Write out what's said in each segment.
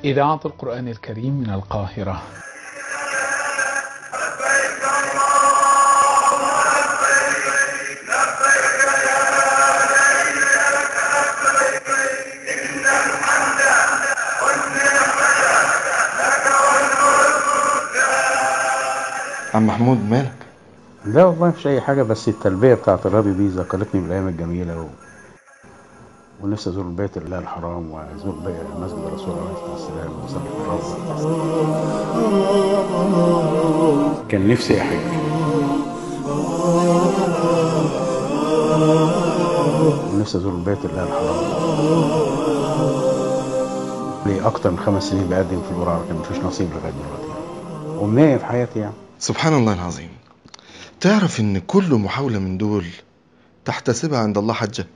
إذاعة القرآن الكريم من القاهرة عم محمود مالك لا والله مفيش اي حاجه بس التلبيه بتاعت الراديو دي ذكرتني بالايام الجميله و... ونفسي ازور البيت الله الحرام وازور بي- مسجد الرسول عليه الصلاه والسلام وصلي في الروضه كان نفسي احج ونفسي ازور البيت الله الحرام لي اكتر من خمس سنين بقدم في القرعه لكن مفيش نصيب لغايه دلوقتي ومنية في حياتي يعني سبحان الله العظيم تعرف ان كل محاولة من دول تحتسبها عند الله حجة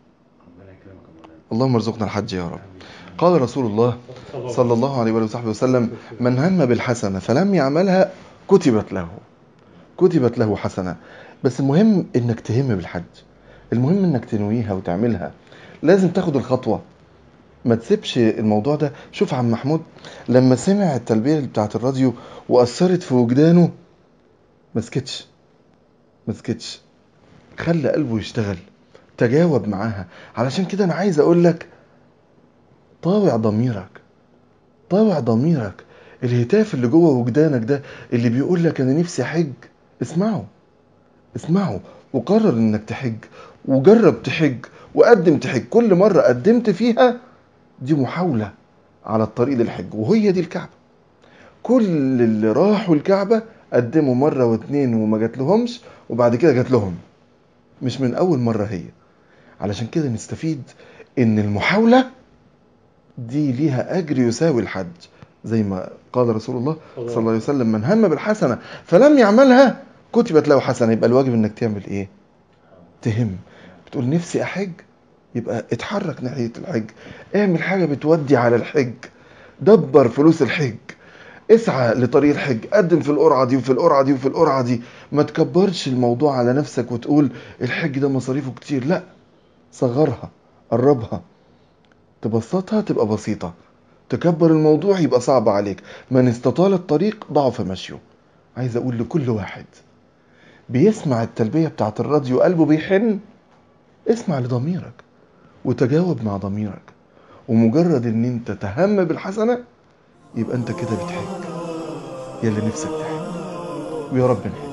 اللهم ارزقنا الحج يا رب قال رسول الله صلى الله عليه وآله وصحبه وسلم من هم بالحسنة فلم يعملها كتبت له كتبت له حسنة بس المهم انك تهم بالحج المهم انك تنويها وتعملها لازم تاخد الخطوة ما تسيبش الموضوع ده شوف عم محمود لما سمع التلبية بتاعت الراديو وأثرت في وجدانه ما سكتش ما سكتش خلى قلبه يشتغل تجاوب معاها علشان كده انا عايز اقول لك طاوع ضميرك طاوع ضميرك الهتاف اللي جوه وجدانك ده اللي بيقول لك انا نفسي احج اسمعه اسمعه وقرر انك تحج وجرب تحج وقدم تحج كل مرة قدمت فيها دي محاولة على الطريق للحج وهي دي الكعبة كل اللي راحوا الكعبة قدموا مرة واتنين وما جات لهمش وبعد كده جات لهم مش من أول مرة هي علشان كده نستفيد إن المحاولة دي ليها أجر يساوي الحج زي ما قال رسول الله صلى الله عليه وسلم من هم بالحسنة فلم يعملها كتبت له حسنة يبقى الواجب إنك تعمل إيه؟ تهم بتقول نفسي أحج يبقى اتحرك ناحية الحج اعمل حاجة بتودي على الحج دبر فلوس الحج اسعى لطريق الحج قدم في القرعة دي وفي القرعة دي وفي القرعة دي ما تكبرش الموضوع على نفسك وتقول الحج ده مصاريفه كتير لا صغرها قربها تبسطها تبقى بسيطة تكبر الموضوع يبقى صعب عليك من استطال الطريق ضعف مشيه عايز اقول لكل واحد بيسمع التلبية بتاعت الراديو قلبه بيحن اسمع لضميرك وتجاوب مع ضميرك ومجرد ان انت تهم بالحسنة يبقى انت كده بتحج يا اللي نفسك تحج ويا رب نحج